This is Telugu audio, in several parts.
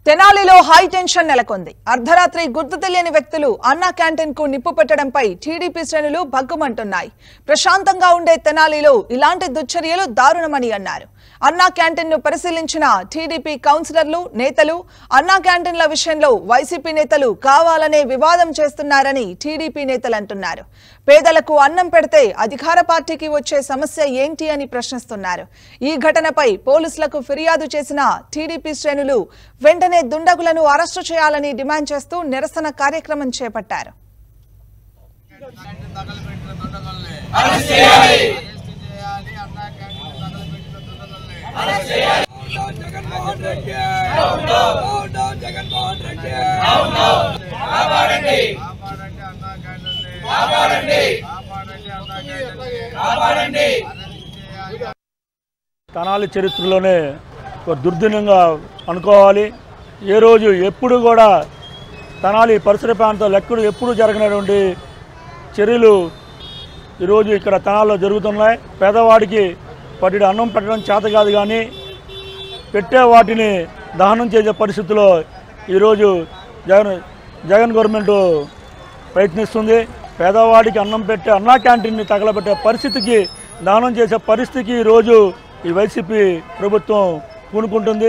తెనాలిలో హై టెన్షన్ నెలకొంది అర్ధరాత్రి గుర్తు తెలియని వ్యక్తులు అన్నా క్యాంటీన్ కు నిప్పు పెట్టడంపై టీడీపీ శ్రేణులు భగ్గుమంటున్నాయి ప్రశాంతంగా ఉండే తెనాలిలో ఇలాంటి దుశ్చర్యలు దారుణమని అన్నారు అన్నా క్యాంటీన్ ను పరిశీలించిన టీడీపీ కౌన్సిలర్లు నేతలు అన్నా క్యాంటీన్ల విషయంలో వైసీపీ నేతలు కావాలనే వివాదం చేస్తున్నారని టీడీపీ నేతలు అంటున్నారు పేదలకు అన్నం పెడితే అధికార పార్టీకి వచ్చే సమస్య ఏంటి అని ప్రశ్నిస్తున్నారు ఈ ఘటనపై పోలీసులకు ఫిర్యాదు చేసిన టీడీపీ శ్రేణులు వెంటనే దుండగులను అరెస్టు చేయాలని డిమాండ్ చేస్తూ నిరసన కార్యక్రమం చేపట్టారు తగలబెట్టిన దొండగల్ని అరెస్ట్ చేయాలి అరెస్ట్ చేయాలి అన్నా క్యాంటీన్ తగలబెట్టిన దొండగల్ని అరెస్ట్ చేయాలి జగన్మోహన్ రెడ్డి డౌన్ జగన్మోహన్ రెడ్డి కాపాడండి కాపాడండి అన్నా క్యాంటీన్ కాపాడండి కాపాడండి అన్నా క్యాంటీన్ కాపాడండి అరెస్ట్ చేయాలి తెనాలి చరిత్రలోనే ఒక దుర్దినంగా అనుకోవాలి ఏ రోజు ఎప్పుడు కూడా తెనాలి పరిసర ప్రాంతాలు ఎక్కడ ఎప్పుడు జరగనటువంటి చర్యలు ఈరోజు ఇక్కడ తెనాల్లో జరుగుతున్నాయి పేదవాడికి పట్టి అన్నం పెట్టడం చేత కాదు కానీ పెట్టే వాటిని దహనం చేసే పరిస్థితిలో ఈరోజు జగన్ జగన్ గవర్నమెంట్ ప్రయత్నిస్తుంది పేదవాడికి అన్నం పెట్టే అన్నా క్యాంటీన్ని తగలబెట్టే పరిస్థితికి దానం చేసే పరిస్థితికి ఈరోజు ఈ వైసీపీ ప్రభుత్వం పూనుకుంటుంది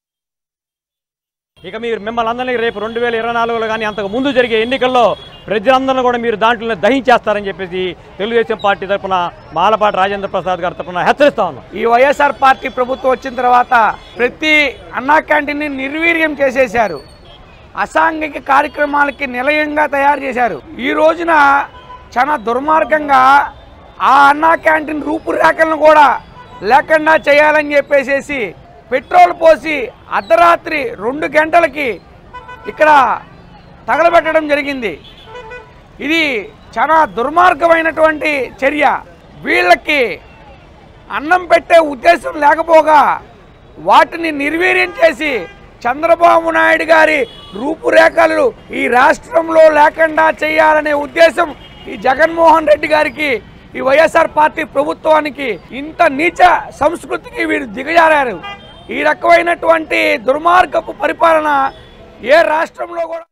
ఇక మీరు మిమ్మల్ని అందరినీ రేపు రెండు వేల ఇరవై నాలుగులో కానీ అంతకు ముందు జరిగే ఎన్నికల్లో ప్రజలందరినీ కూడా మీరు దాంట్లో దహించేస్తారని చెప్పేసి తెలుగుదేశం పార్టీ తరఫున మాలపాటి రాజేంద్ర ప్రసాద్ గారి తరఫున హెచ్చరిస్తా ఉన్నాం ఈ వైఎస్ఆర్ పార్టీ ప్రభుత్వం వచ్చిన తర్వాత ప్రతి అన్నా క్యాంటీన్ని నిర్వీర్యం చేసేశారు అసాంఘిక కార్యక్రమాలకి నిలయంగా తయారు చేశారు ఈ రోజున చాలా దుర్మార్గంగా ఆ అన్నా క్యాంటీన్ రూపురేఖలను కూడా లేకుండా చేయాలని చెప్పేసేసి పెట్రోల్ పోసి అర్ధరాత్రి రెండు గంటలకి ఇక్కడ తగలబెట్టడం జరిగింది ఇది చాలా దుర్మార్గమైనటువంటి చర్య వీళ్ళకి అన్నం పెట్టే ఉద్దేశం లేకపోగా వాటిని నిర్వీర్యం చేసి చంద్రబాబు నాయుడు గారి రూపురేఖలు ఈ రాష్ట్రంలో లేకుండా చేయాలనే ఉద్దేశం ఈ జగన్మోహన్ రెడ్డి గారికి ఈ వైఎస్ఆర్ పార్టీ ప్రభుత్వానికి ఇంత నీచ సంస్కృతికి వీరు దిగజారారు ఈ రకమైనటువంటి దుర్మార్గపు పరిపాలన ఏ రాష్ట్రంలో కూడా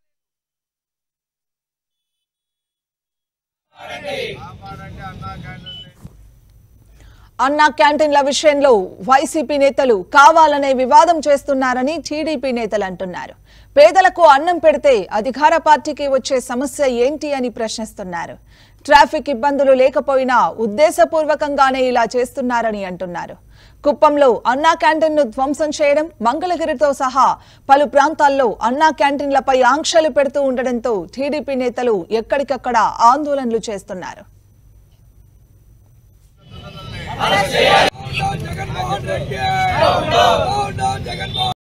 కాపాడండి అన్నా క్యాంటీన్ అన్నా క్యాంటీన్ల విషయంలో వైసీపీ నేతలు కావాలనే వివాదం చేస్తున్నారని టీడీపీ నేతలు అంటున్నారు పేదలకు అన్నం పెడితే అధికార పార్టీకి వచ్చే సమస్య ఏంటి అని ప్రశ్నిస్తున్నారు ట్రాఫిక్ ఇబ్బందులు లేకపోయినా ఉద్దేశపూర్వకంగానే ఇలా చేస్తున్నారని అంటున్నారు కుప్పంలో అన్నా క్యాంటీన్ను ధ్వంసం చేయడం మంగళగిరితో సహా పలు ప్రాంతాల్లో అన్నా క్యాంటీన్లపై ఆంక్షలు పెడుతూ ఉండడంతో టీడీపీ నేతలు ఎక్కడికక్కడ ఆందోళనలు చేస్తున్నారు జగన్మోహన్ రెడ్డి